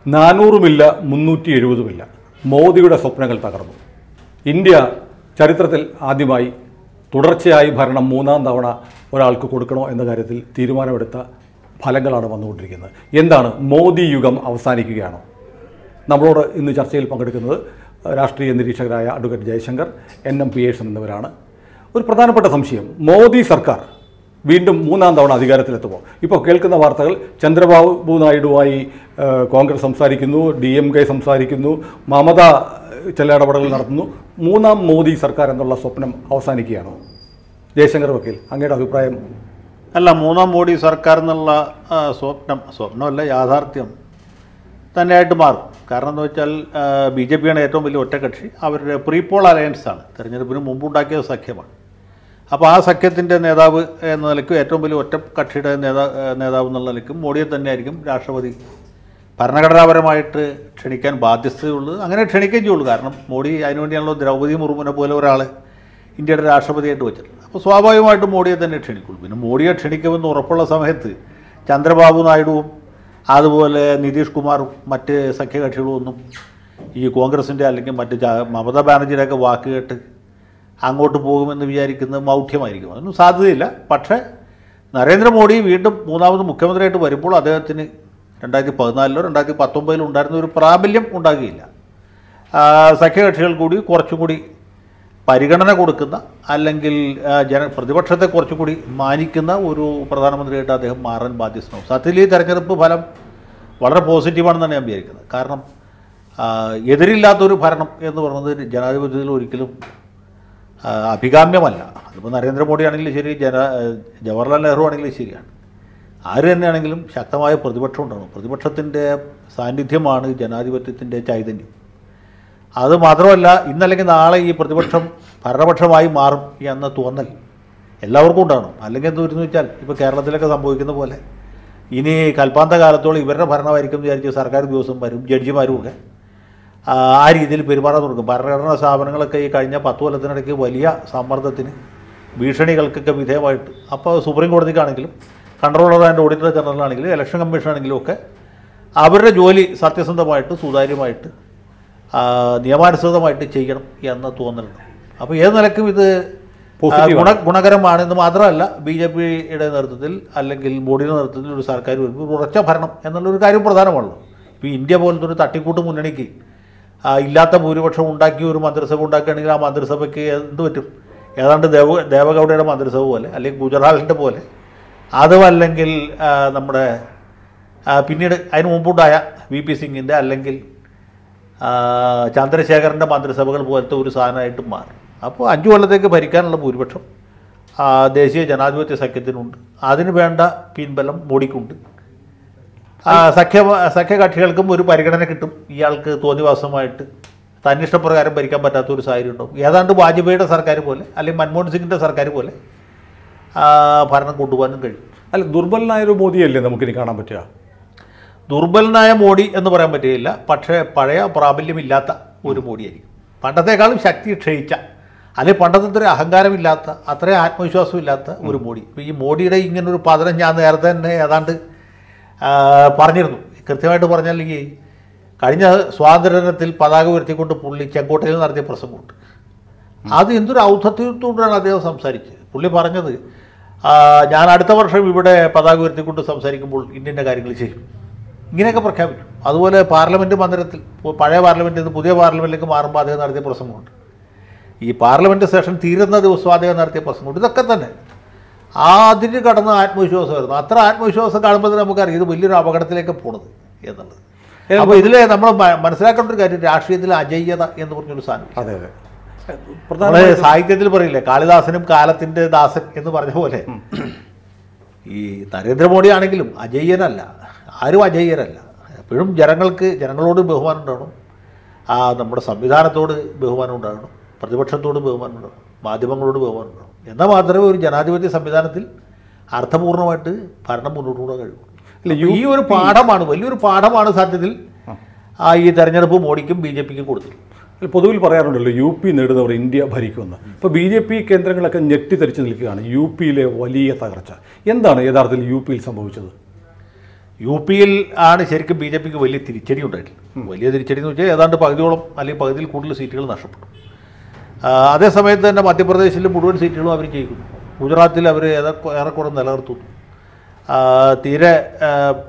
നാനൂറുമില്ല മുന്നൂറ്റി എഴുപതുമില്ല മോദിയുടെ സ്വപ്നങ്ങൾ തകർന്നു ഇന്ത്യ ചരിത്രത്തിൽ ആദ്യമായി തുടർച്ചയായി ഭരണം മൂന്നാം തവണ ഒരാൾക്ക് കൊടുക്കണോ എന്ന കാര്യത്തിൽ തീരുമാനമെടുത്ത ഫലങ്ങളാണ് വന്നുകൊണ്ടിരിക്കുന്നത് എന്താണ് മോദി യുഗം അവസാനിക്കുകയാണോ നമ്മളോട് ഇന്ന് ചർച്ചയിൽ പങ്കെടുക്കുന്നത് രാഷ്ട്രീയ നിരീക്ഷകരായ advocate Jayashankar N M Pearson എന്നിവരാണ് ഒരു പ്രധാനപ്പെട്ട സംശയം മോദി സർക്കാർ വീണ്ടും മൂന്നാം തവണ അധികാരത്തിലെത്തുമ്പോൾ ഇപ്പോൾ കേൾക്കുന്ന വാർത്തകൾ ചന്ദ്രബാബു നായിഡുമായി ആ, കോൺഗ്രസ് സംസാരിക്കുന്നു ഡി എം കെ സംസാരിക്കുന്നു മമത ചില ഇടപെടലുകൾ നടത്തുന്നു മൂന്നാം മോദി സർക്കാർ എന്നുള്ള സ്വപ്നം അവസാനിക്കുകയാണോ ജയശങ്കർ വക്കീൽ അങ്ങയുടെ അഭിപ്രായം അല്ല മൂന്നാം മോഡി സർക്കാർ എന്നുള്ള ആ, സ്വപ്നം സ്വപ്നമല്ല യാഥാർത്ഥ്യം തന്നെയായിട്ട് മാറും കാരണം എന്ന് വെച്ചാൽ ബി ജെ പിയാണ് ഏറ്റവും വലിയ ഒറ്റക്കക്ഷി അവരുടെ പ്രീപോൾ അലയൻസ് ആണ് തെരഞ്ഞെടുപ്പിന് മുമ്പുണ്ടാക്കിയ സഖ്യമാണ് അപ്പോൾ ആ സഖ്യത്തിൻ്റെ നേതാവ് എന്ന നിലയ്ക്കും ഏറ്റവും വലിയ ഒറ്റ കക്ഷിയുടെ നേതാ നേതാവ് എന്നുള്ള നിലയ്ക്കും മോഡിയെ തന്നെയായിരിക്കും രാഷ്ട്രപതി ഭരണഘടനാപരമായിട്ട് ക്ഷണിക്കാൻ ബാധ്യതയുള്ളത് അങ്ങനെ ക്ഷണിക്കുകയും ചെയ്യുള്ളൂ കാരണം മോഡി അതിനുവേണ്ടിയാണല്ലോ ദ്രൗപദി മുർമുനെ പോലെ ഒരാൾ ഇന്ത്യയുടെ രാഷ്ട്രപതിയായിട്ട് വെച്ചിട്ടുള്ളത് അപ്പോൾ സ്വാഭാവികമായിട്ടും മോഡിയെ തന്നെ ക്ഷണിക്കുള്ളൂ പിന്നെ മോഡിയെ ക്ഷണിക്കുമെന്ന് ഉറപ്പുള്ള സമയത്ത് ചന്ദ്രബാബു നായിഡുവും അതുപോലെ നിതീഷ് കുമാറും മറ്റ് സഖ്യകക്ഷികളും ഒന്നും ഈ കോൺഗ്രസിൻ്റെ അല്ലെങ്കിൽ മറ്റ് ജാ- മമതാ ബാനർജിയുടെയൊക്കെ വാക്ക് കേട്ട് അങ്ങോട്ട് പോകുമെന്ന് വിചാരിക്കുന്നത് മൗഢ്യമായിരിക്കും അതൊന്നും സാധ്യതയില്ല പക്ഷേ നരേന്ദ്രമോദി വീണ്ടും മൂന്നാമത് മുഖ്യമന്ത്രിയായിട്ട് വരുമ്പോൾ അദ്ദേഹത്തിന് രണ്ടായിരത്തി പതിനാലിലോ രണ്ടായിരത്തി പത്തൊമ്പതിലോ ഉണ്ടായിരുന്ന ഒരു പ്രാബല്യം ഉണ്ടാകുകയില്ല ആ, സഖ്യകക്ഷികൾ കൂടി കുറച്ചും കൂടി പരിഗണന കൊടുക്കുന്ന അല്ലെങ്കിൽ ആ, ജന പ്രതിപക്ഷത്തെ കുറച്ചും കൂടി മാനിക്കുന്ന ഒരു പ്രധാനമന്ത്രിയായിട്ട് അദ്ദേഹം മാറാൻ ബാധ്യസ്ഥനാവും സത്യത്തിൽ ഈ തെരഞ്ഞെടുപ്പ് ഫലം വളരെ പോസിറ്റീവാണെന്നാണ് ഞാൻ വിചാരിക്കുന്നത് കാരണം ആ, എതിരില്ലാത്തൊരു ഭരണം എന്ന് പറയുന്നത് ജനാധിപത്യത്തിൽ ഒരിക്കലും ആ, അഭികാമ്യമല്ല അതിപ്പോൾ നരേന്ദ്രമോദി ആണെങ്കിലും ശരി ജന ജവഹർലാൽ നെഹ്റു ആണെങ്കിലും ശരിയാണ് ആര് തന്നെയാണെങ്കിലും ശക്തമായ പ്രതിപക്ഷം ഉണ്ടാകും പ്രതിപക്ഷത്തിൻ്റെ സാന്നിധ്യമാണ് ജനാധിപത്യത്തിൻ്റെ ചൈതന്യം അത് മാത്രമല്ല ഇന്നല്ലെങ്കിൽ നാളെ ഈ പ്രതിപക്ഷം ഭരണപക്ഷമായി മാറും എന്ന തോന്നൽ എല്ലാവർക്കും ഉണ്ടാകണം അല്ലെങ്കിൽ എന്ത് വരുന്നു വെച്ചാൽ ഇപ്പോൾ കേരളത്തിലൊക്കെ സംഭവിക്കുന്ന പോലെ ഇനി കൽപ്പാന്ത കാലത്തോളം ഇവരുടെ ഭരണമായിരിക്കും എന്ന് വിചാരിച്ച് സർക്കാർ ഉദ്യോഗസ്ഥന്മാരും ജഡ്ജിമാരും ഒക്കെ ആ ആ രീതിയിൽ പെരുമാറാൻ തുടങ്ങും ഭരണഘടനാ സ്ഥാപനങ്ങളൊക്കെ ഈ കഴിഞ്ഞ പത്ത് കൊല്ലത്തിനിടയ്ക്ക് വലിയ സമ്മർദ്ദത്തിന് ഭീഷണികൾക്കൊക്കെ വിധേയമായിട്ട് അപ്പോൾ സുപ്രീം കോടതിക്കാണെങ്കിലും കൺട്രോളർ ആൻഡ് ഓഡിറ്റർ ജനറൽ ആണെങ്കിലും ഇലക്ഷൻ കമ്മീഷൻ ആണെങ്കിലും ഒക്കെ അവരുടെ ജോലി സത്യസന്ധമായിട്ട് സുതാര്യമായിട്ട് ആ, നിയമാനുസൃതമായിട്ട് ചെയ്യണം എന്ന തോന്നലുണ്ട് അപ്പോൾ ഏത് നിലക്കും ഇത് ആ, Positive ഗുണ ഗുണകരമാണെന്ന് മാത്രമല്ല ബി ജെ പിയുടെ നേതൃത്വത്തിൽ അല്ലെങ്കിൽ മോഡിയുടെ നേതൃത്വത്തിൽ ഒരു സർക്കാർ വരുമ്പോൾ ഒരു ഉറച്ച ഭരണം എന്നുള്ളൊരു കാര്യം പ്രധാനമാണല്ലോ ഇപ്പോൾ ഇന്ത്യ പോലത്തെ ഒരു തട്ടിക്കൂട്ട് മുന്നണിക്ക് ആ, ഇല്ലാത്ത ഭൂരിപക്ഷം ഉണ്ടാക്കി ഒരു മന്ത്രിസഭ ഉണ്ടാക്കുകയാണെങ്കിൽ ആ മന്ത്രിസഭയ്ക്ക് എന്ത് പറ്റും ഏതാണ്ട് ദേവ ദേവഗൗഡയുടെ മന്ത്രിസഭ പോലെ അല്ലെങ്കിൽ ഗുജറാളിൻ്റെ പോലെ അതുമല്ലെങ്കിൽ ആ, നമ്മുടെ ആ, പിന്നീട് അതിന് മുമ്പുണ്ടായ വി പി സിംഗിൻ്റെ അല്ലെങ്കിൽ ആ, ചന്ദ്രശേഖരൻ്റെ മന്ത്രിസഭകൾ പോലത്തെ ഒരു സാധനമായിട്ട് മാറും അപ്പോൾ അഞ്ച് കൊല്ലത്തേക്ക് ഭരിക്കാനുള്ള ഭൂരിപക്ഷം ആ, ദേശീയ ജനാധിപത്യ സഖ്യത്തിനുണ്ട് അതിന് വേണ്ട പിൻബലം മോഡിക്കുണ്ട് ആ, സഖ്യ സഖ്യകക്ഷികൾക്കും ഒരു പരിഗണന കിട്ടും ഇയാൾക്ക് തോന്നിവാസമായിട്ട് തന്നിഷ്ടപ്രകാരം ഭരിക്കാൻ പറ്റാത്ത ഒരു സാഹചര്യം ഉണ്ടാവും ഏതാണ്ട് വാജ്പേയിയുടെ സർക്കാർ പോലെ അല്ലെങ്കിൽ മൻമോഹൻ സിംഗിൻ്റെ സർക്കാർ പോലെ ആ, ഭരണം കൊണ്ടുപോകാനും കഴിയും അല്ല ദുർബലനായൊരു മോദിയല്ലേ നമുക്കിനി കാണാൻ പറ്റുക ദുർബലനായ മോഡി എന്ന് പറയാൻ പറ്റുകയില്ല പക്ഷേ പഴയ പ്രാബല്യമില്ലാത്ത ഒരു മോഡിയായിരിക്കും പണ്ടത്തെക്കാളും ശക്തി ക്ഷയിച്ച അല്ലെങ്കിൽ പണ്ടത്തെ ഒരു അഹങ്കാരമില്ലാത്ത അത്രയും ആത്മവിശ്വാസമില്ലാത്ത ഒരു മോഡി ഇപ്പോൾ ഈ മോഡിയുടെ ഇങ്ങനൊരു പതനം ഞാൻ നേരത്തെ തന്നെ ഏതാണ്ട് ആ, പറഞ്ഞിരുന്നു കൃത്യമായിട്ട് പറഞ്ഞാൽ ഈ കഴിഞ്ഞ സ്വാതന്ത്ര്യദിനത്തിൽ പതാക ഉയർത്തിക്കൊണ്ട് പുള്ളി ചെങ്കോട്ടയിൽ നടത്തിയ പ്രസംഗമുണ്ട് അത് എന്തൊരു ഔദ്ധത്യത്തോടാണ് അദ്ദേഹം സംസാരിച്ചത് പുള്ളി പറഞ്ഞത് ആ, ഞാൻ അടുത്ത വർഷം ഇവിടെ പതാക ഉയർത്തിക്കൊണ്ട് സംസാരിക്കുമ്പോൾ ഇന്ത്യൻ്റെ കാര്യങ്ങൾ ചെയ്യും ഇങ്ങനെയൊക്കെ പ്രഖ്യാപിച്ചു അതുപോലെ പാർലമെൻറ്റ് മന്ദിരത്തിൽ പു- പഴയ പാർലമെൻറ്റിൽ നിന്ന് പുതിയ പാർലമെൻറ്റിലേക്ക് മാറുമ്പോൾ അദ്ദേഹം നടത്തിയ പ്രസംഗമുണ്ട് ഈ പാർലമെൻറ്റ് സെഷൻ തീരുന്ന ദിവസം അദ്ദേഹം നടത്തിയ പ്രസംഗമുണ്ട് ഇതൊക്കെ തന്നെ ആ അതിന് കടന്ന ആത്മവിശ്വാസമായിരുന്നു അത്ര ആത്മവിശ്വാസം കാണുമ്പോൾ തന്നെ നമുക്കറിയാം ഇത് വലിയൊരു അപകടത്തിലേക്ക് പോണത് എന്നുള്ളത് അപ്പോൾ ഇതിൽ നമ്മൾ മ- മനസ്സിലാക്കേണ്ട ഒരു കാര്യം രാഷ്ട്രീയത്തിൽ അജയ്യത എന്ന് പറഞ്ഞൊരു സാധനം അതെ അതെ നമ്മള് പ്രധാന സാഹിത്യത്തിൽ പറയില്ലേ കാളിദാസനും കാലത്തിന്റെ ദാസൻ എന്ന് പറഞ്ഞ പോലെ ഈ നരേന്ദ്രമോദി ആണെങ്കിലും അജയ്യനല്ല ആരും അജയ്യരല്ല എപ്പോഴും ജനങ്ങൾക്ക് ജനങ്ങളോട് ബഹുമാനം ഉണ്ടാവണം ആ നമ്മുടെ സംവിധാനത്തോട് ബഹുമാനം ഉണ്ടാകണം പ്രതിപക്ഷത്തോട് ബഹുമാനം ഉണ്ടാവണം മാധ്യമങ്ങളോട് ബഹുമാനം ഉണ്ടാവണം എന്നാൽ മാത്രമേ ഒരു ജനാധിപത്യ സംവിധാനത്തിൽ അർത്ഥപൂർണ്ണമായിട്ട് ഭരണം മുന്നോട്ട് കൊണ്ടുപോകാൻ കഴിയൂ ഇല്ല, ഈ ഒരു പാഠമാണ് വലിയൊരു പാഠമാണ് സത്യത്തിൽ ആ ഈ തെരഞ്ഞെടുപ്പ് മോഡിക്കും ബി ജെ പിക്കും കൊടുത്തിട്ടുള്ളത് അല്ല, പൊതുവിൽ പറയാറുണ്ടല്ലോ യു പി നേടുന്നവർ ഇന്ത്യ ഭരിക്കുമെന്ന് ഇപ്പോൾ ബി ജെ പി കേന്ദ്രങ്ങളൊക്കെ ഞെട്ടിത്തെറിച്ച് നിൽക്കുകയാണ് യു പിയിലെ വലിയ തകർച്ച എന്താണ് യഥാർത്ഥത്തിൽ യു പിയിൽ സംഭവിച്ചത് യു പിയിൽ ആണ് ശരിക്കും ബി ജെ പിക്ക് വലിയ തിരിച്ചടി ഉണ്ടായിട്ടില്ല വലിയ തിരിച്ചടി എന്ന് വെച്ചാൽ ഏതാണ്ട് പകുതിയോളം അല്ലെങ്കിൽ പകുതിയിൽ കൂടുതൽ സീറ്റുകൾ നഷ്ടപ്പെട്ടു ആ, അതേ സമയത്ത് തന്നെ മധ്യപ്രദേശിൽ മുഴുവൻ സീറ്റുകളും അവർ ജയിക്കുന്നു ഗുജറാത്തിൽ അവർ ഏറെക്കുറെ നിലനിർത്തുന്നു ആ, തീരെ ആ,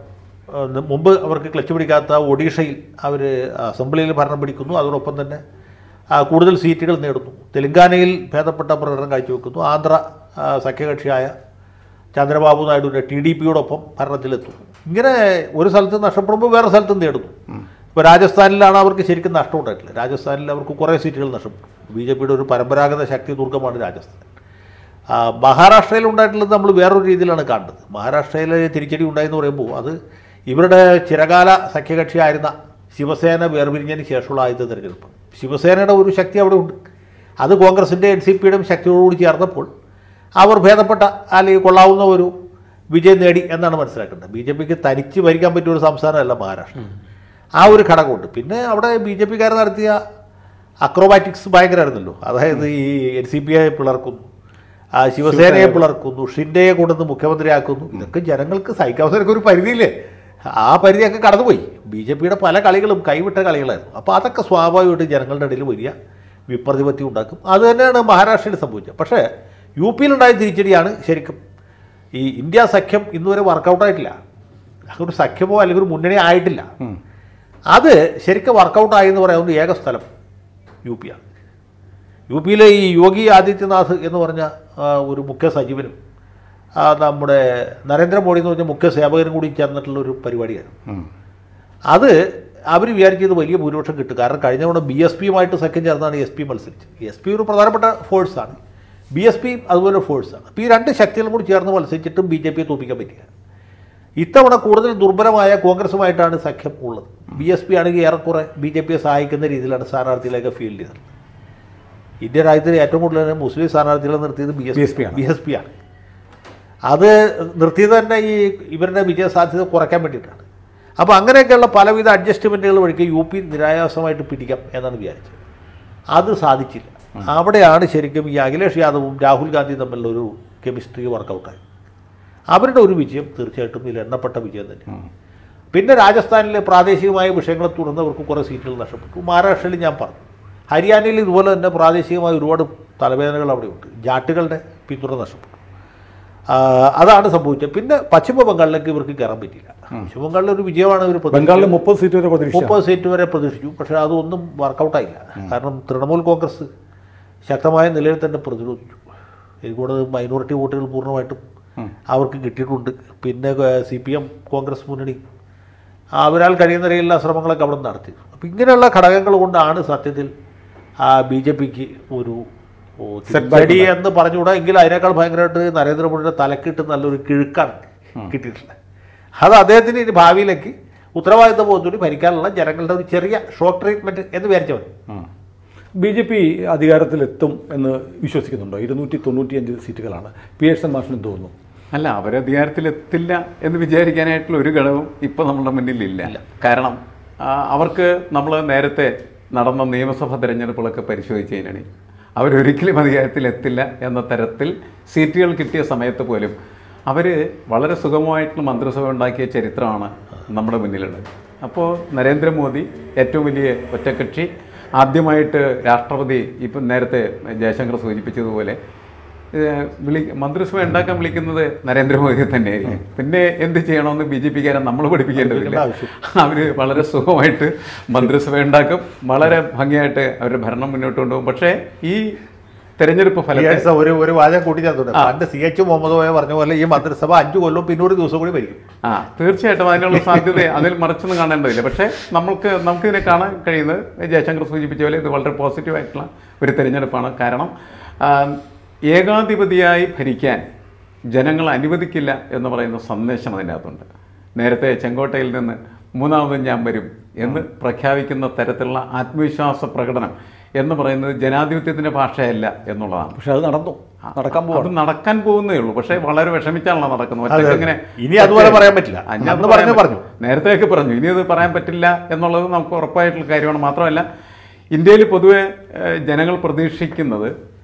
ആ, മുമ്പ് അവർക്ക് ക്ലച്ച് പിടിക്കാത്ത ഒഡീഷയിൽ അവർ അസംബ്ലിയിൽ ഭരണം പിടിക്കുന്നു അതോടൊപ്പം തന്നെ ആ, കൂടുതൽ സീറ്റുകൾ നേടുന്നു തെലങ്കാനയിൽ ഭേദപ്പെട്ട പ്രകടനം കാഴ്ചവെക്കുന്നു ആന്ധ്ര ആ, സഖ്യകക്ഷിയായ ചന്ദ്രബാബു നായിഡുവിൻ്റെ ടി ഡി പിയോടൊപ്പം ഭരണത്തിലെത്തുന്നു ഇങ്ങനെ ഒരു സ്ഥലത്ത് നഷ്ടപ്പെടുമ്പോൾ വേറെ സ്ഥലത്തും നേടുന്നു ഇപ്പോൾ രാജസ്ഥാനിലാണ് അവർക്ക് ശരിക്കും നഷ്ടം ഉണ്ടായിട്ടില്ല രാജസ്ഥാനിൽ അവർക്ക് കുറേ സീറ്റുകൾ നഷ്ടപ്പെട്ടു ബി ജെ പിയുടെ ഒരു പരമ്പരാഗത ശക്തി ദുർഗമാണ് രാജസ്ഥാൻ ആ, മഹാരാഷ്ട്രയിൽ ഉണ്ടായിട്ടുള്ളത് നമ്മൾ വേറൊരു രീതിയിലാണ് കാണുന്നത് മഹാരാഷ്ട്രയിൽ തിരിച്ചടി ഉണ്ടായെന്ന് പറയുമ്പോൾ അത് ഇവരുടെ ചിരകാല സഖ്യകക്ഷിയായിരുന്ന ശിവസേന വേർപിരിഞ്ഞതിന് ശേഷമുള്ള ആദ്യത്തെ തെരഞ്ഞെടുപ്പ് ശിവസേനയുടെ ഒരു ശക്തി അവിടെ ഉണ്ട് അത് കോൺഗ്രസിൻ്റെ എൻ സി പിയുടെയും ശക്തിയോടുകൂടി ചേർന്നപ്പോൾ അവർ ഭേദപ്പെട്ട അല്ലെങ്കിൽ കൊള്ളാവുന്ന ഒരു വിജയം നേടി എന്നാണ് മനസ്സിലാക്കേണ്ടത് ബി ജെ പിക്ക് തനിച്ച് ഭരിക്കാൻ പറ്റിയ ഒരു സംസ്ഥാനമല്ല മഹാരാഷ്ട്ര ആ ഒരു ഘടകമുണ്ട് പിന്നെ അവിടെ ബി ജെ പിക്കാർ നടത്തിയ അക്രോബാറ്റിക്സ് ഭയങ്കരമായിരുന്നല്ലോ അതായത് ഈ എൻ സി പി ഐ പിളർക്കുന്നു ആ ശിവസേനയെ പിളർക്കുന്നു ഷിൻഡയെ കൊണ്ടുവന്ന് മുഖ്യമന്ത്രിയാക്കുന്നു ഇതൊക്കെ ജനങ്ങൾക്ക് സഹിക്കാവുന്നതിനൊക്കെ ഒരു പരിധിയില്ലേ ആ പരിധിയൊക്കെ കടന്നുപോയി ബി ജെ പിയുടെ പല കളികളും കൈവിട്ട കളികളായിരുന്നു അപ്പോൾ അതൊക്കെ സ്വാഭാവികമായിട്ട് ജനങ്ങളുടെ ഇടയിൽ വലിയ വിപ്രതിപത്തി ഉണ്ടാക്കും അത് തന്നെയാണ് മഹാരാഷ്ട്രയിൽ സംഭവിച്ചത് പക്ഷേ യു പിയിലുണ്ടായ തിരിച്ചടിയാണ് ശരിക്കും ഈ ഇന്ത്യ സഖ്യം ഇന്നുവരെ വർക്കൗട്ടായിട്ടില്ല ഒരു സഖ്യമോ അല്ലെങ്കിൽ ഒരു മുന്നണി ആയിട്ടില്ല അത് ശരിക്കും വർക്കൗട്ടായി എന്ന് പറയാവുന്ന ഏക സ്ഥലം യു പിയാണ് യു പിയിലെ ഈ യോഗി ആദിത്യനാഥ് എന്ന് പറഞ്ഞ ആ, ഒരു മുഖ്യ സജീവനും ആ, നമ്മുടെ നരേന്ദ്രമോദി എന്ന് പറഞ്ഞ മുഖ്യ സേവകനും കൂടി ചേർന്നിട്ടുള്ള ഒരു പരിപാടിയായിരുന്നു അത് അവർ വിചാരിച്ചത് വലിയ ഭൂരിപക്ഷം കിട്ടും കാരണം കഴിഞ്ഞ തവണ ബി എസ് പിയുമായിട്ട് സഖ്യം ചേർന്നാണ് എസ് പി മത്സരിച്ചത് എസ് പി ഒരു പ്രധാനപ്പെട്ട ഫോഴ്സാണ് ബി എസ് പി അതുപോലെ ഫോഴ്സാണ് അപ്പോൾ ഈ രണ്ട് ശക്തികളും കൂടി ചേർന്ന് മത്സരിച്ചിട്ടും ബി ജെ പിയെ തോൽപ്പിക്കാൻ പറ്റില്ല ഇത്തവണ കൂടുതൽ ദുർബലമായ കോൺഗ്രസുമായിട്ടാണ് സഖ്യം ഉള്ളത് ബി എസ് പി ആണെങ്കിൽ ഏറെക്കുറെ ബി ജെ പിയെ സഹായിക്കുന്ന രീതിയിലാണ് സ്ഥാനാർത്ഥികളെയൊക്കെ ഫീൽഡ് ചെയ്തത് ഇന്ത്യ രാജ്യത്തിൽ ഏറ്റവും കൂടുതൽ മുസ്ലിം സ്ഥാനാർത്ഥികളെ നിർത്തിയത് ബി എസ് BSP ആണ്. ബി എസ് പി ആണ് അത് നിർത്തിയത് തന്നെ ഈ ഇവരുടെ വിജയ സാധ്യത കുറയ്ക്കാൻ വേണ്ടിയിട്ടാണ് അപ്പോൾ അങ്ങനെയൊക്കെയുള്ള പലവിധ അഡ്ജസ്റ്റ്മെൻറ്റുകൾ വഴിക്ക് യു പി നിരായാസമായിട്ട് പിടിക്കാം എന്നാണ് വിചാരിച്ചത് അത് സാധിച്ചില്ല അവിടെയാണ് ശരിക്കും ഈ അഖിലേഷ് യാദവും രാഹുൽ ഗാന്ധിയും തമ്മിലുള്ള ഒരു കെമിസ്ട്രി വർക്കൗട്ടായി അവരുടെ ഒരു വിജയം തീർച്ചയായിട്ടും ഇതിൽ എണ്ണപ്പെട്ട വിജയം തന്നെ പിന്നെ രാജസ്ഥാനിലെ പ്രാദേശികമായ വിഷയങ്ങളെ തുടർന്ന് അവർക്ക് കുറേ സീറ്റുകൾ നഷ്ടപ്പെട്ടു മഹാരാഷ്ട്രയിൽ ഞാൻ പറഞ്ഞു ഹരിയാനയിൽ ഇതുപോലെ തന്നെ പ്രാദേശികമായ ഒരുപാട് തലവേദനകൾ അവിടെയുണ്ട് ജാട്ടുകളുടെ പിന്തുണ നഷ്ടപ്പെട്ടു ആ, അതാണ് സംഭവിച്ചത് പിന്നെ പശ്ചിമ ബംഗാളിലേക്ക് ഇവർക്ക് കയറാൻ പറ്റിയില്ല പശ്ചിമ ബംഗാളിലെ ഒരു വിജയമാണ് ഇവർ പ്രതീക്ഷിച്ചത്. ബംഗാളിൽ മുപ്പത് സീറ്റ് വരെ പ്രതീക്ഷ മുപ്പത് സീറ്റ് വരെ പ്രതീക്ഷിച്ചു പക്ഷേ അതൊന്നും വർക്കൗട്ടായില്ല കാരണം തൃണമൂൽ കോൺഗ്രസ് ശക്തമായ നിലയിൽ തന്നെ പ്രതിരോധിച്ചു എനിക്കൂടെ മൈനോറിറ്റി വോട്ടുകൾ പൂർണ്ണമായിട്ടും അവർക്ക് കിട്ടിയിട്ടുണ്ട് പിന്നെ സി പി എം കോൺഗ്രസ് മുന്നണി അവരാൽ കഴിയുന്ന നിലയിലുള്ള ശ്രമങ്ങളൊക്കെ അവിടെ നടത്തി അപ്പോൾ ഇങ്ങനെയുള്ള ഘടകങ്ങൾ കൊണ്ടാണ് സത്യത്തിൽ ബി ജെ പിക്ക് ഒരു ഓ, തിരിച്ചടി എന്ന് പറഞ്ഞുകൂടാ എങ്കിൽ അതിനേക്കാൾ ഭയങ്കരമായിട്ട് നരേന്ദ്രമോദിയുടെ തലക്കിട്ട് നല്ലൊരു കിഴുക്കാണ് കിട്ടിയിട്ടുള്ളത് അത് അദ്ദേഹത്തിന് ഇനി ഭാവിയിലേക്ക് ഉത്തരവാദിത്ത ബോധത്തോടെ ഭരിക്കാനുള്ള ജനങ്ങളുടെ ഒരു ചെറിയ ഷോക്ക് ട്രീറ്റ്മെൻറ്റ് എന്ന് വിചാരിച്ചവൻ ബി ജെ പി അധികാരത്തിലെത്തും എന്ന് വിശ്വസിക്കുന്നുണ്ടോ ഇരുന്നൂറ്റി തൊണ്ണൂറ്റിയഞ്ച് സീറ്റുകളാണ് പി എസ് എൻ മാഷിന് തോന്നുന്നു അല്ല അവരധികാരത്തിലെത്തില്ല എന്ന് വിചാരിക്കാനായിട്ടുള്ള ഒരു ഘടകവും ഇപ്പോൾ നമ്മുടെ മുന്നിലില്ല കാരണം ആ, അവർക്ക് നമ്മൾ നേരത്തെ നടന്ന നിയമസഭാ തെരഞ്ഞെടുപ്പുകളൊക്കെ പരിശോധിച്ചതിനാണ് അവരൊരിക്കലും അധികാരത്തിലെത്തില്ല എന്ന തരത്തിൽ സീറ്റുകൾ കിട്ടിയ സമയത്ത് പോലും അവർ വളരെ സുഗമമായിട്ടുള്ള മന്ത്രിസഭ ഉണ്ടാക്കിയ ചരിത്രമാണ് നമ്മുടെ മുന്നിലുള്ളത് അപ്പോൾ നരേന്ദ്രമോദി ഏറ്റവും വലിയ ഒറ്റക്കക്ഷി ആദ്യമായിട്ട് രാഷ്ട്രപതി ഇപ്പം നേരത്തെ ജയശങ്കർ സൂചിപ്പിച്ചതുപോലെ ഏഹ് വിളി മന്ത്രിസഭ ഉണ്ടാക്കാൻ വിളിക്കുന്നത് നരേന്ദ്രമോദിയെ തന്നെയായിരിക്കും പിന്നെ എന്ത് ചെയ്യണമെന്ന് ബി ജെ പിക്കാരെ നമ്മൾ പഠിപ്പിക്കേണ്ടതില്ല അവർ വളരെ സുഖമായിട്ട് മന്ത്രിസഭ ഉണ്ടാക്കും വളരെ ഭംഗിയായിട്ട് അവരുടെ ഭരണം മുന്നോട്ട് കൊണ്ടുപോകും പക്ഷേ ഈ തെരഞ്ഞെടുപ്പ് ഈ ഫലത്തെ ആഴ്ച ഒരു ഒരു വാചകം കൂട്ടിച്ചേർത്തുണ്ട് പണ്ട് സി എച്ച് മുഹമ്മദ് കോയ പറഞ്ഞ പോലെ ഈ മന്ത്രിസഭ അഞ്ചു കൊല്ലവും പിന്നെ ഒരു ദിവസം കൂടി ഭരിക്കും ആ തീർച്ചയായിട്ടും അതിനുള്ള സാധ്യത അതിൽ മറിച്ചൊന്നും കാണേണ്ടതില്ല പക്ഷേ നമുക്ക് നമുക്കിതിനെ കാണാൻ കഴിയുന്നത് ജയശങ്കർ സൂചിപ്പിച്ച പോലെ ഇത് വളരെ പോസിറ്റീവായിട്ടുള്ള ഒരു തിരഞ്ഞെടുപ്പാണ് കാരണം ആ, ഏകാധിപതിയായി ഭരിക്കാൻ ജനങ്ങൾ അനുവദിക്കില്ല എന്ന് പറയുന്ന സന്ദേശം അതിനകത്തുണ്ട് നേരത്തെ ചെങ്കോട്ടയിൽ നിന്ന് മൂന്നാമതും ഞാൻ വരും എന്ന് പ്രഖ്യാപിക്കുന്ന തരത്തിലുള്ള ആത്മവിശ്വാസ പ്രകടനം എന്ന് പറയുന്നത് ജനാധിപത്യത്തിൻ്റെ ഭാഷയല്ല എന്നുള്ളതാണ് പക്ഷെ അത് നടന്നു നടക്കാൻ അത് പോവാണ് നടക്കാൻ പോകുന്നേ ഉള്ളൂ പക്ഷേ വളരെ വിഷമിച്ചാണല്ലോ നടക്കുന്നത് അതെ. ഒറ്റയ്ക്ക് ഇങ്ങനെ ഇനി അതുപോലെ പറയാൻ പറ്റില്ല. ആ, ഇനി അത് അന്ന് പറയാൻ പറഞ്ഞു പറ്റില്ല. നേരത്തെയൊക്കെ പറഞ്ഞു ഇനി അത് പറയാൻ പറ്റില്ല എന്നുള്ളത് നമുക്ക് ഉറപ്പായിട്ടുള്ള കാര്യമാണ് മാത്രമല്ല ഇന്ത്യയിൽ പൊതുവെ ഏഹ്, ജനങ്ങൾ പ്രതീക്ഷിക്കുന്നത്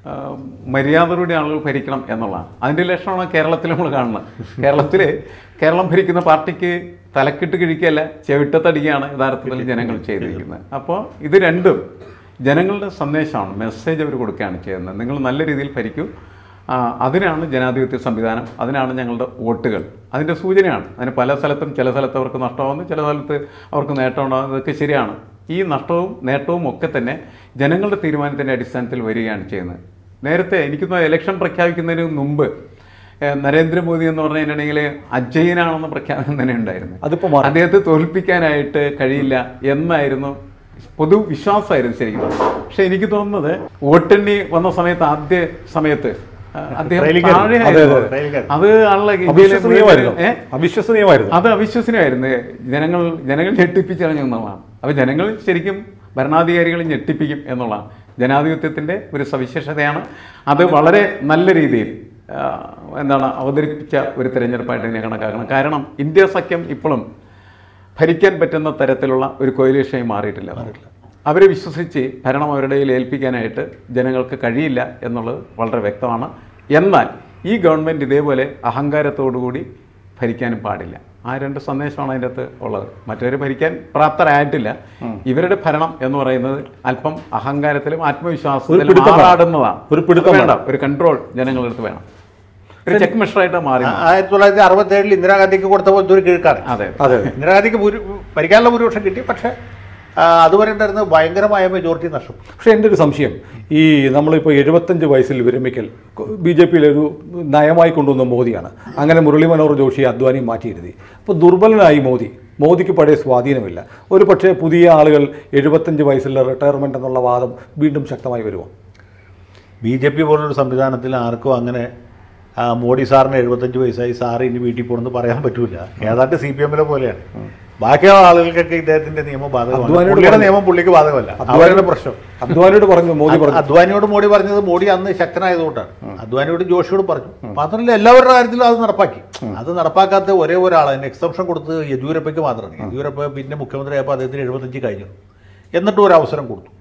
ആ, മര്യാദയോടെ ആളുകൾ ഭരിക്കണം എന്നുള്ളതാണ് അതിൻ്റെ ലക്ഷണമാണ് കേരളത്തിൽ നമ്മൾ കാണുന്നത് കേരളത്തിൽ കേരളം ഭരിക്കുന്ന പാർട്ടിക്ക് തലക്കിട്ട് കിഴിക്കുകയല്ല ചെവിട്ടത്തടിക്കുകയാണ് യഥാർത്ഥത്തിൽ ജനങ്ങൾ ചെയ്തിരിക്കുന്നത് അപ്പോൾ ഇത് രണ്ടും ജനങ്ങളുടെ സന്ദേശമാണ് മെസ്സേജ് അവർ കൊടുക്കുകയാണ് ചെയ്യുന്നത് നിങ്ങൾ നല്ല രീതിയിൽ ഭരിക്കൂ ആ, അതിനാണ് ജനാധിപത്യ സംവിധാനം അതിനാണ് ഞങ്ങളുടെ വോട്ടുകൾ അതിൻ്റെ സൂചനയാണ് അതിന് പല സ്ഥലത്തും ചില സ്ഥലത്ത് അവർക്ക് നഷ്ടമാകുന്നു ചില സ്ഥലത്ത് അവർക്ക് നേട്ടം ഉണ്ടാകുന്നു ഇതൊക്കെ ശരിയാണ് ഈ നഷ്ടവും നേട്ടവും ഒക്കെ തന്നെ ജനങ്ങളുടെ തീരുമാനത്തിൻ്റെ അടിസ്ഥാനത്തിൽ വരികയാണ് ചെയ്യുന്നത് നേരത്തെ എനിക്ക് തോന്നുന്നു ഇലക്ഷൻ പ്രഖ്യാപിക്കുന്നതിന് മുമ്പ് ഏഹ്, നരേന്ദ്രമോദി എന്ന് പറഞ്ഞു കഴിഞ്ഞിട്ടുണ്ടെങ്കിൽ അജയ്യനാണെന്ന് പ്രഖ്യാപനം തന്നെ ഉണ്ടായിരുന്നു അതിപ്പോ മാറി. അദ്ദേഹത്തെ തോൽപ്പിക്കാനായിട്ട് കഴിയില്ല എന്നായിരുന്നു പൊതുവിശ്വാസമായിരുന്നു ശരിക്കും പക്ഷെ എനിക്ക് തോന്നുന്നത് വോട്ടെണ്ണി വന്ന സമയത്ത് ആദ്യ സമയത്ത് ആ, അദ്ദേഹം ട്രെയിലിംഗ് താഴെയായിരുന്നു. അതെ, ട്രെയിലിംഗ് അത് ആളുടെ ഇന്ത്യയിലെ അവിശ്വസനീയമായിരുന്നു ഏ? അവിശ്വസനീയമായിരുന്നു അത് അവിശ്വസനീയമായിരുന്നു ജനങ്ങൾ ജനങ്ങൾ ഞെട്ടിപ്പിച്ചറിഞ്ഞു എന്നുള്ളതാണ് അപ്പോൾ ജനങ്ങൾ ശരിക്കും ഭരണാധികാരികളെ ഞെട്ടിപ്പിക്കും എന്നുള്ളതാണ് ജനാധിപത്യത്തിൻ്റെ ഒരു സവിശേഷതയാണ് അത് വളരെ നല്ല രീതിയിൽ ആ, എന്താണ് അവതരിപ്പിച്ച ഒരു തിരഞ്ഞെടുപ്പായിട്ട് ഇതിനെ കണക്കാക്കണം കാരണം ഇന്ത്യ സഖ്യം ഇപ്പോഴും ഭരിക്കാൻ പറ്റുന്ന തരത്തിലുള്ള ഒരു കോയിലേഷനായി മാറിയിട്ടില്ല അവരെ വിശ്വസിച്ച് ഭരണം അവരുടെ കയ്യിൽ ഏൽപ്പിക്കാനായിട്ട് ജനങ്ങൾക്ക് കഴിയില്ല എന്നുള്ളത് വളരെ വ്യക്തമാണ് എന്നാൽ ഈ ഗവൺമെൻറ് ഇതേപോലെ അഹങ്കാരത്തോടുകൂടി ഭരിക്കാനും പാടില്ല ആ രണ്ട് സന്ദേശമാണ് അതിൻ്റെ അകത്ത് ഉള്ളത് മറ്റവർ ഭരിക്കാൻ പ്രാപ്തരായിട്ടില്ല ഇവരുടെ ഭരണം എന്ന് പറയുന്നത് അല്പം അഹങ്കാരത്തിലും ഒരു ആത്മവിശ്വാസത്തിലും പിടുത്തം വേണം. ആറാടുന്നതാണ് ഒരു പിടുത്തം വേണ്ട ഒരു കൺട്രോൾ ജനങ്ങളുടെ അടുത്ത് വേണം ഒരു ചെക്ക് മെഷറായിട്ട് മാറി മാറും. ആയിരത്തി തൊള്ളായിരത്തി അറുപത്തി ഏഴിൽ ഇന്ദിരാഗാന്ധിക്ക് കൊടുത്ത പോലത്തെ ഒരു കിഴക്കാണ് അതെ അതെ ഇന്ദിരാഗാന്ധിക്ക് ഭൂരി- ഭരിക്കാനുള്ള ഭൂരിപക്ഷം കിട്ടി പക്ഷേ ആ, അതുവരെ ഉണ്ടായിരുന്ന ഭയങ്കരമായ മെജോറിറ്റി നഷ്ടം പക്ഷേ എൻ്റെ ഒരു സംശയം ഈ നമ്മളിപ്പോൾ എഴുപത്തഞ്ച് വയസ്സിൽ വിരമിക്കൽ ബി ജെ പിയിലെ ഒരു നയമായി കൊണ്ടുവന്ന മോദിയാണ് അങ്ങനെ മുരളി മനോഹർ ജോഷി അദ്വാനി മാറ്റിയിരുത്തി അപ്പോൾ ദുർബലനായി മോദി മോദിക്ക് പഴയ സ്വാധീനമില്ല ഒരു പക്ഷേ പുതിയ ആളുകൾ എഴുപത്തഞ്ച് വയസ്സിലെ റിട്ടയർമെൻ്റ് എന്നുള്ള വാദം വീണ്ടും ശക്തമായി വരുമോ ബി ജെ പി പോലൊരു സംവിധാനത്തിൽ ആർക്കും അങ്ങനെ ആ, മോഡി സാറിന് എഴുപത്തഞ്ച് വയസ്സായി സാറ് ഇനി വീട്ടിൽ പോകണമെന്ന് പറയാൻ പറ്റൂല ഏതാണ്ട് സി പി എമ്മിലെ പോലെയാണ് ബാക്കിയുള്ള ആളുകൾക്കൊക്കെ ഇദ്ദേഹത്തിന്റെ നിയമം ബാധകമാണ് അദ്വാനിയോട് പുള്ളിയുടെ പറഞ്ഞു. നിയമം പുള്ളിക്ക് ബാധകമല്ല അവരുടെ പ്രശ്നം അദ്വാനിയോട് പറഞ്ഞു മോദി പറഞ്ഞു അദ്വാനിയോട് മോഡി പറഞ്ഞത് മോഡി അന്ന് ശക്തനായതുകൊണ്ടാണ് അദ്വാനിയോട് ജോഷിയോട് പറഞ്ഞു മാത്രമല്ല എല്ലാവരുടെ കാര്യത്തിലും അത് നടപ്പാക്കി അത് നടപ്പാക്കാത്ത ഒരേ ഒരാൾ അതിന് എക്സംഷൻ കൊടുത്ത് യെദ്യൂരപ്പയ്ക്ക് മാത്രമാണ് യെദ്യൂരപ്പ പിന്നെ മുഖ്യമന്ത്രിയായപ്പോൾ അദ്ദേഹത്തിന് എഴുപത്തഞ്ച് കഴിഞ്ഞു എന്നിട്ടും ഒരു അവസരം കൊടുത്തു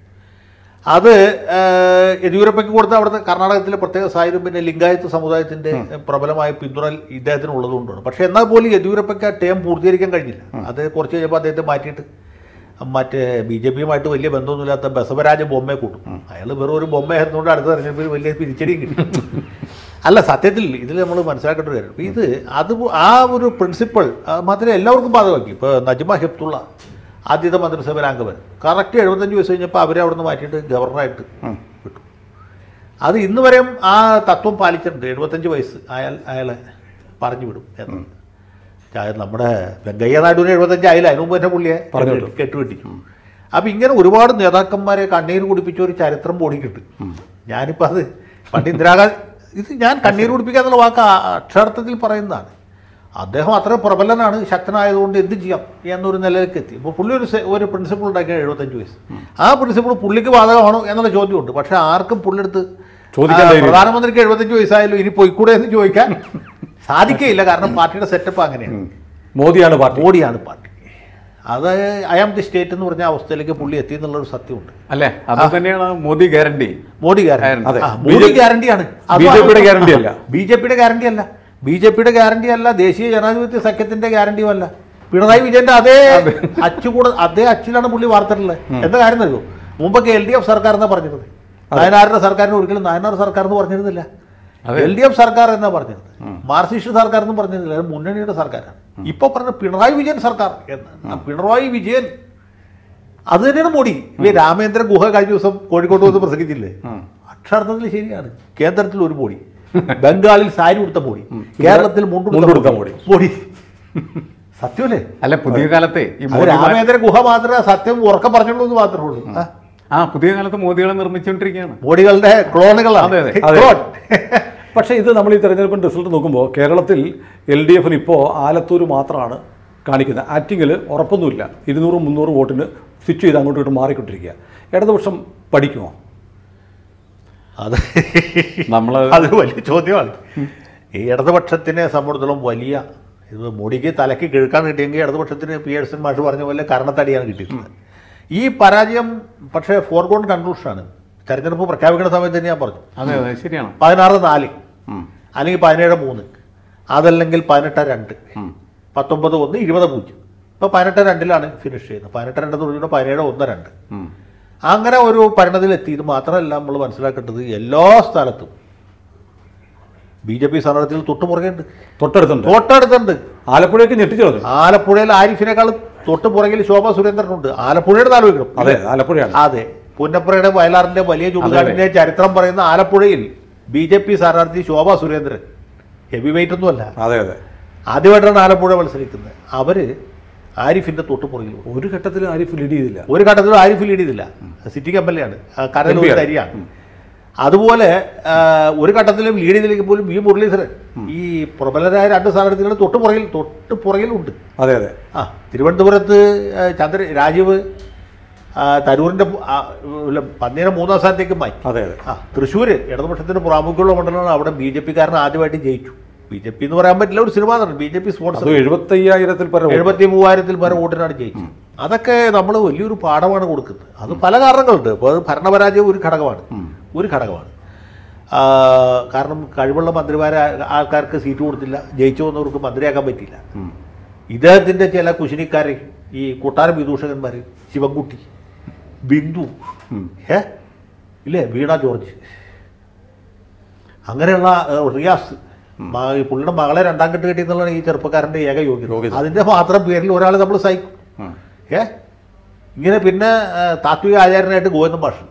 അത് ഏഹ്, യെദ്യൂരപ്പയ്ക്ക് കൊടുത്ത അവിടുത്തെ കർണാടകത്തിലെ പ്രത്യേക സാഹചര്യം പിന്നെ ലിംഗായത്ത് സമുദായത്തിന്റെ പ്രബലമായ പിന്തുണ ഇദ്ദേഹത്തിന് ഉള്ളതുകൊണ്ടാണ് പക്ഷേ എന്നാൽ പോലും യെദ്യൂരപ്പയ്ക്ക് ആ ടേം പൂർത്തീകരിക്കാൻ കഴിഞ്ഞില്ല അത് കുറച്ച് കഴിഞ്ഞപ്പോൾ അദ്ദേഹത്തെ മാറ്റിയിട്ട് മറ്റേ ബി ജെ പിയുമായിട്ട് വലിയ ബന്ധമൊന്നുമില്ലാത്ത ബസവരാജ ബൊമ്മയെ കൂട്ടും അയാൾ വെറും ഒരു ബൊമ്മയായിരുന്നുകൊണ്ട് അടുത്ത തെരഞ്ഞെടുപ്പിൽ വലിയ തിരിച്ചടിയും കിട്ടി അല്ല സത്യത്തിൽ ഇതിൽ നമ്മൾ മനസ്സിലാക്കേണ്ട ഒരു കാര്യം ഇത് അത് ആ ഒരു പ്രിൻസിപ്പൾ മാത്രമേ എല്ലാവർക്കും ബാധകമാക്കി ഇപ്പോൾ നജ്മ ഹെപ്തുള്ള ആദ്യത്തെ മന്ത്രിസഭയിൽ അംഗമൻ കറക്റ്റ് എഴുപത്തഞ്ച് വയസ്സ് കഴിഞ്ഞപ്പോൾ അവരെ അവിടെ നിന്ന് മാറ്റിയിട്ട് ഗവർണറായിട്ട് വിട്ടു അത് ഇന്ന് വരെയും ആ തത്വം പാലിച്ചിട്ടുണ്ട് എഴുപത്തഞ്ച് വയസ്സ് അയാൾ അയാളെ പറഞ്ഞു വിടും എന്ന് ചായ- നമ്മുടെ വെങ്കയ്യ നായിഡുവിന് എഴുപത്തഞ്ച് ആയില്ല അതിന് മുമ്പ് തന്നെ പുള്ളിയെ പറഞ്ഞു കെട്ടി- കെട്ടുവെട്ടിച്ചു അപ്പം ഇങ്ങനെ ഒരുപാട് നേതാക്കന്മാരെ കണ്ണീര് കുടിപ്പിച്ച ഒരു ചരിത്രം ബോഡിക്കിട്ട് ഞാനിപ്പോൾ അത് പണ്ട് ഇന്ദിരാഗാന്ധി ഇത് ഞാൻ കണ്ണീര് കുടിപ്പിക്കുക എന്നുള്ള വാക്ക് ആ- അക്ഷരാർത്ഥത്തിൽ പറയുന്നതാണ് അദ്ദേഹം അത്ര പ്രബലനാണ് ശക്തനായതുകൊണ്ട് എന്ത് ചെയ്യാം എന്നൊരു നിലയിലേക്ക് എത്തി ഇപ്പോൾ പുള്ളി ഒരു സെ- ഒരു പ്രിൻസിപ്പിൾ ഉണ്ടാക്കിയ എഴുപത്തഞ്ച് വയസ്സ് ആ പ്രിൻസിപ്പിൾ പുള്ളിക്ക് ബാധകമാണോ എന്നുള്ള ചോദ്യമുണ്ട് പക്ഷേ ആർക്കും പുള്ളിയെടുത്ത് ചോദിക്കാൻ ആ, ധൈര്യം. പ്രധാനമന്ത്രിക്ക് എഴുപത്തഞ്ച് വയസ്സായാലും ഇനി പോയിക്കൂടെ എന്ന് ചോദിക്കാൻ സാധിക്കുകയില്ല കാരണം പാർട്ടിയുടെ സെറ്റപ്പ് അങ്ങനെയാണ് മോദിയാണ് പാർട്ടി മോഡിയാണ് പാർട്ടി അത് ഐ ആം ദി സ്റ്റേറ്റ് എന്ന് പറഞ്ഞ അവസ്ഥയിലേക്ക് പുള്ളി എത്തി എന്നുള്ളൊരു സത്യമുണ്ട് അല്ലേ അത് തന്നെയാണ് മോദി ഗ്യാരണ്ടി മോഡി ഗ്യാരണ്ടി അതെ. ആ, മോഡി ഗ്യാരണ്ടിയാണ് ബിജെപിയുടെ ഗ്യാരണ്ടി അല്ല. ബി ജെ പിയുടെ ഗ്യാരണ്ടി അല്ല ബി ജെ പിയുടെ ഗ്യാരണ്ടി അല്ല ദേശീയ ജനാധിപത്യ സഖ്യത്തിന്റെ ഗ്യാരണ്ടിയും അല്ല പിണറായി വിജയന്റെ അതേ അച്ചുകൂടെ അതേ അച്ചിലാണ് പുള്ളി വാർത്തിട്ടുള്ളത് എന്താ കാര്യം അറിയോ മുമ്പൊക്കെ എൽ ഡി എഫ് സർക്കാർ എന്നാ പറഞ്ഞിരുന്നത് നായനാരുടെ സർക്കാരിന് ഒരിക്കലും നായനാർ സർക്കാർ എന്ന് പറഞ്ഞിരുന്നില്ല എൽ ഡി എഫ് സർക്കാർ എന്നാ പറഞ്ഞത് മാർക്സിസ്റ്റ് സർക്കാർ എന്ന് പറഞ്ഞിരുന്നില്ല അത് മുന്നണിയുടെ സർക്കാരാണ് ഇപ്പൊ പറഞ്ഞ പിണറായി വിജയൻ സർക്കാർ എന്ന് ആ പിണറായി വിജയൻ അത് തന്നെയാണ് മോഡി ഇവ രാമേന്ദ്ര ഗുഹ കഴിഞ്ഞ ദിവസം കോഴിക്കോട്ട് വന്ന് പ്രസംഗിച്ചില്ലേ അക്ഷരാർത്ഥത്തിൽ ശരിയാണ് കേന്ദ്രത്തിൽ ഒരു മോഡി ബംഗാളിൽ സാരി ഉടുത്ത മോഡി കേരളത്തിൽ മുണ്ടുടുത്ത മുണ്ടുടുത്ത മോഡി. മോഡി സത്യമല്ലേ അല്ല പുതിയ കാലത്തെ ഈ അത് മോദി രാമേന്ദ്ര ഗുഹ മാത്രമേ സത്യം ഉറക്കം പറഞ്ഞുള്ളൂ എന്ന് മാത്രമേ ഉള്ളൂ ആ, ആ പുതിയ കാലത്ത് മോദികളെ നിർമ്മിച്ചുകൊണ്ടിരിക്കുകയാണ് മോഡികളുടെ ക്ലോണുകളാണ് അതെ, അതെ. അതെ. ക്ലോൺ. പക്ഷേ ഇത് നമ്മൾ ഈ തെരഞ്ഞെടുപ്പിൻ്റെ റിസൾട്ട് നോക്കുമ്പോൾ കേരളത്തിൽ എൽ ഡി എഫിന് ഇപ്പോൾ ആലത്തൂർ മാത്രമാണ് കാണിക്കുന്നത് ആറ്റിങ്ങിൽ ഉറപ്പൊന്നുമില്ല ഇരുന്നൂറ് മുന്നൂറ് വോട്ടിന് സ്വിച്ച് ചെയ്ത് അങ്ങോട്ടും ഇങ്ങോട്ടും മാറിക്കൊണ്ടിരിക്കുക ഇടതുപക്ഷം പഠിക്കുമോ അത് നമ്മൾ അതൊരു വലിയ ചോദ്യമാണ് ഈ ഇടതുപക്ഷത്തിനെ സംബന്ധിച്ചിടത്തോളം വലിയ ഇത് മോഡിക്ക് തലയ്ക്ക് കിഴക്കാൻ കിട്ടിയെങ്കിൽ ഇടതുപക്ഷത്തിന് പി എഴ്സൺ മാഷ് പറഞ്ഞ പോലെ കരണത്തടിയാണ് കിട്ടിയിട്ടുള്ളത് ഈ പരാജയം പക്ഷേ ഫോർഗോൺ കൺക്ലൂഷനാണ് തെരഞ്ഞെടുപ്പ് പ്രഖ്യാപിക്കുന്ന സമയത്ത് തന്നെ ഞാൻ പറഞ്ഞു അതെ അതെ ശരിയാണ് പതിനാറ് നാല് ഉം. അല്ലെങ്കിൽ പതിനേഴ് മൂന്ന് അതല്ലെങ്കിൽ പതിനെട്ട് രണ്ട് ഉം. പത്തൊമ്പത് ഒന്ന് ഇരുപത് പൂജ്യം ഇപ്പോൾ പതിനെട്ട് രണ്ടിലാണ് ഫിനിഷ് ചെയ്യുന്നത് പതിനെട്ട് രണ്ട് തുടങ്ങിയിട്ട് പതിനേഴ് ഒന്ന് രണ്ട് ഉം. അങ്ങനെ ഒരു പരിണതിയിലെത്തി ഇത് മാത്രമല്ല നമ്മൾ മനസ്സിലാക്കേണ്ടത് എല്ലാ സ്ഥലത്തും ബി ജെ പി സ്ഥാനാർത്ഥികൾ തൊട്ടുപുറകെയുണ്ട് തൊട്ടടുത്തുണ്ട് തൊട്ടടുത്തുണ്ട് ആലപ്പുഴയ്ക്ക് ഞെട്ടിച്ചു കളഞ്ഞു ആലപ്പുഴയിൽ ആരിഫിനേക്കാൾ തൊട്ട് പുറകിൽ ശോഭ സുരേന്ദ്രനുണ്ട് ആലപ്പുഴയുടെ ആലോചിക്കണം അതെ ആലപ്പുഴയാണ് അതെ പുന്നപ്പുറയുടെ വയലാറിന്റെ വലിയ ചുടുകാടിന്റെ ചരിത്രം പറയുന്ന ആലപ്പുഴയിൽ ബി ജെ പി സ്ഥാനാർത്ഥി ശോഭ സുരേന്ദ്രൻ ഹെവി വെയിറ്റ് ഒന്നുമല്ല അതെ അതെ ആദ്യമായിട്ടാണ് ആലപ്പുഴ മത്സരിക്കുന്നത് അവര് ആരിഫിന്റെ തൊട്ട് പുറകിൽ പോകും ഒരു ഘട്ടത്തിൽ ആരിഫ് ലീഡ് ചെയ്തില്ല ഒരു ഘട്ടത്തിലും ആരിഫ് ലീഡ് ചെയ്തില്ല സിറ്റിംഗ് എം എൽ എ ആണ് കരയിൽ MP ഒരു ആണ്. തരിയാണ് അതുപോലെ ആ, ഒരു ഘട്ടത്തിലും ലീഡ് ചെയ്തില്ലെങ്കിൽ പോലും വി മുരളീധരൻ ഈ പ്രബലരായ രണ്ട് സ്ഥാനാർത്ഥികൾ തൊട്ട് പുറകിൽ തൊട്ട് പുറകിലുണ്ട് അതെ അതെ ആ തിരുവനന്തപുരത്ത് ആ, ചന്ദ്ര രാജീവ് ആ, തരൂരിന്റെ പു- ആ, ഇല്ല, പന്നീനെ മൂന്നാം സ്ഥാനത്തേക്ക് മാറ്റി അതെ അതെ ആ തൃശ്ശൂർ ഇടതുപക്ഷത്തിന് പ്രാമുഖ്യമുള്ള മണ്ഡലമാണ് അവിടെ ബി ജെ പിക്കാരൻ ആദ്യമായിട്ട് ജയിച്ചു ബി ജെ പി എന്ന് പറയാൻ പറ്റില്ല ഒരു സിനിമ നടൻ ബി ജെ പി സ്പോർട്സ് അത് എഴുപത്തയ്യായിരത്തിൽ പരം എഴുപത്തി മൂവായിരത്തിൽ പരം വോട്ടിനാണ് ജയിച്ചത് അതൊക്കെ നമ്മൾ വലിയൊരു പാഠമാണ് കൊടുക്കുന്നത് അത് പല കാരണങ്ങളുണ്ട് ഇപ്പോൾ അത് ഭരണപരാജയം ഒരു ഘടകമാണ് ഒരു ഘടകമാണ് ആ, കാരണം കഴിവുള്ള മന്ത്രിമാരെ ആ- ആൾക്കാർക്ക് സീറ്റ് കൊടുത്തില്ല ജയിച്ചു വന്നവർക്ക് മന്ത്രിയാക്കാൻ പറ്റിയില്ല ഇദ്ദേഹത്തിൻ്റെ ചില കുശിനിക്കാരെ ഈ കൊട്ടാരം വിദൂഷകന്മാർ ശിവൻകുട്ടി ബിന്ദു ഏ ഇല്ലേ വീണ ജോർജ് അങ്ങനെയുള്ള ഏഹ്, റിയാസ് മ- ഈ പുള്ളിയുടെ മകളെ രണ്ടാം കെട്ട് കെട്ടി എന്നുള്ളതാണ് ഈ ചെറുപ്പക്കാരൻ്റെ ഏക യോഗ്യത യോഗ്യത. അതിൻ്റെ മാത്രം പേരിൽ ഒരാൾ നമ്മൾ സഹിക്കും ഉം. ഏ ഇങ്ങനെ പിന്നെ ഏഹ്, താത്വിക ആചാര്യനായിട്ട് ഗോവിന്ദൻ മാഷ്